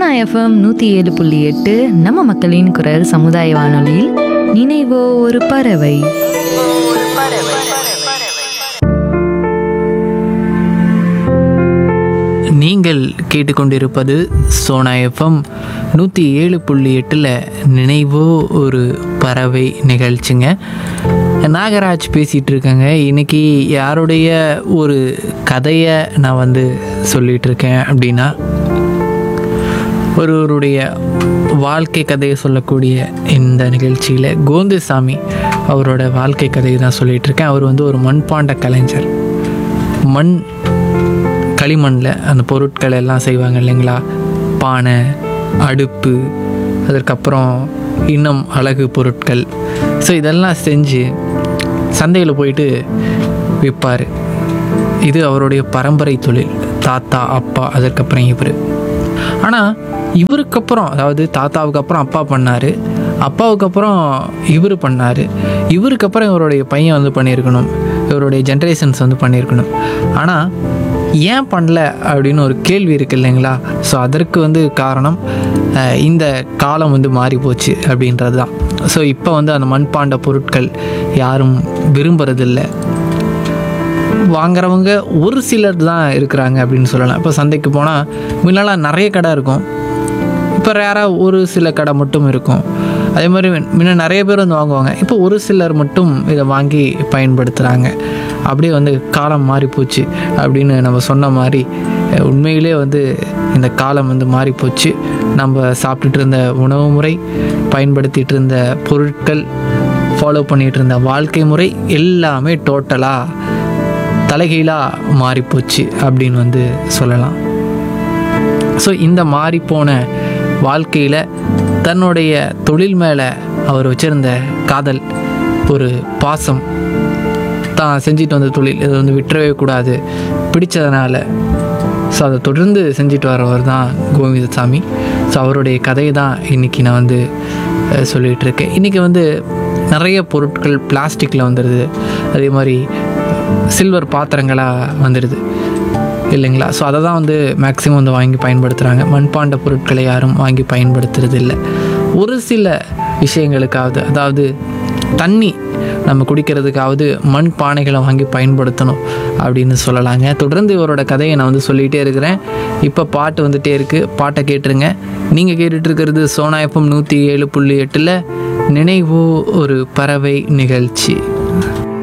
FM நூற்றி ஏழு புள்ளி எட்டு நம்ம மக்களின் குரல் சமுதாய வானொலியில் நினைவோ ஒரு பறவை நீங்கள் கேட்டுக்கொண்டிருப்பது சோனா எஃப்எம் நூற்றி ஏழு புள்ளி எட்டில் நினைவோ ஒரு பறவை நிகழ்ச்சிங்க நாகராஜ் பேசிகிட்டு இருக்காங்க இன்னைக்கு யாருடைய ஒரு கதையை நான் வந்து சொல்லிகிட்டு இருக்கேன் அப்படின்னா ஒருவருடைய வாழ்க்கை கதையை சொல்லக்கூடிய இந்த நிகழ்ச்சியில் கோந்துசாமி அவரோட வாழ்க்கை கதையை தான் சொல்லிகிட்டு இருக்கேன் அவர் வந்து ஒரு மண்பாண்ட கலைஞர் மண் களிமண்ணில் அந்த பொருட்கள் எல்லாம் செய்வாங்க இல்லைங்களா பானை அடுப்பு அதற்கப்புறம் இன்னும் அழகு பொருட்கள் ஸோ இதெல்லாம் செஞ்சு சந்தையில் போயிட்டு விற்பார் இது அவருடைய பரம்பரை தொழில் தாத்தா அப்பா அதற்கப்புறம் இவர் ஆனால் இவருக்கு அப்புறம் அதாவது தாத்தாவுக்கு அப்புறம் அப்பா பண்ணார் அப்பாவுக்கு அப்புறம் இவர் பண்ணார் இவருக்கு அப்புறம் இவருடைய பையன் வந்து பண்ணியிருக்கணும் இவருடைய ஜென்ரேஷன்ஸ் வந்து பண்ணியிருக்கணும் ஆனால் ஏன் பண்ணல அப்படின்னு ஒரு கேள்வி இருக்கு இல்லைங்களா ஸோ அதற்கு வந்து காரணம் அஹ், இந்த காலம் வந்து மாறி போச்சு அப்படின்றது தான் ஸோ இப்போ வந்து அந்த மண்பாண்ட பொருட்கள் யாரும் விரும்புறதில்லை வாங்குறவங்க ஒரு சிலர் தான் இருக்கிறாங்க அப்படின்னு சொல்லலாம் இப்போ சந்தைக்கு போனால் முன்னெல்லாம் நிறைய கடை இருக்கும் இப்போ ரேராக ஒரு சில கடை மட்டும் இருக்கும் அதே மாதிரி முன்ன நிறைய பேர் வந்து வாங்குவாங்க இப்போ ஒரு சிலர் மட்டும் இதை வாங்கி பயன்படுத்துகிறாங்க அப்படியே வந்து காலம் மாறி போச்சு அப்படின்னு நம்ம சொன்ன மாதிரி அஹ், உண்மையிலே வந்து இந்த காலம் வந்து மாறி போச்சு நம்ம சாப்பிட்டுட்டு இருந்த உணவு முறை பயன்படுத்திட்டு இருந்த பொருட்கள் ஃபாலோ பண்ணிகிட்டு இருந்த வாழ்க்கை முறை எல்லாமே டோட்டலாக தலைகீழாக மாறிப்போச்சு அப்படின்னு வந்து சொல்லலாம் ஸோ இந்த மாறிப்போன வாழ்க்கையில் தன்னுடைய தொழில் மேலே அவர் வச்சிருந்த காதல் ஒரு பாசம் தான் செஞ்சுட்டு வந்த தொழில் இதை வந்து விட்டுறவே கூடாது பிடிச்சதுனால ஸோ அதை தொடர்ந்து செஞ்சுட்டு வரவர் தான் கோவிந்தசாமி ஸோ அவருடைய கதையை தான் இன்றைக்கி நான் வந்து அஹ், சொல்லிட்டு இருக்கேன் இன்றைக்கி வந்து நிறைய பொருட்கள் பிளாஸ்டிக்கில் வந்துடுது அதே மாதிரி சில்வர் பாத்திரங்களாக வந்துடுது இல்லைங்களா ஸோ அதை தான் வந்து மேக்ஸிமம் வந்து வாங்கி பயன்படுத்துகிறாங்க மண்பாண்ட பொருட்களை யாரும் வாங்கி பயன்படுத்துறது இல்லை ஒரு சில விஷயங்களுக்காவது அதாவது தண்ணி நம்ம குடிக்கிறதுக்காவது மண் பானைகளை வாங்கி பயன்படுத்தணும் அப்படின்னு சொல்லலாங்க தொடர்ந்து இவரோட கதையை நான் வந்து சொல்லிகிட்டே இருக்கிறேன் இப்போ பாட்டு வந்துட்டே இருக்குது பாட்டை கேட்டுருங்க நீங்கள் கேட்டுட்டு இருக்கிறது சோனா எஃப்எம் நூற்றி ஏழு புள்ளி எட்டில் நினைவு ஒரு பறவை நிகழ்ச்சி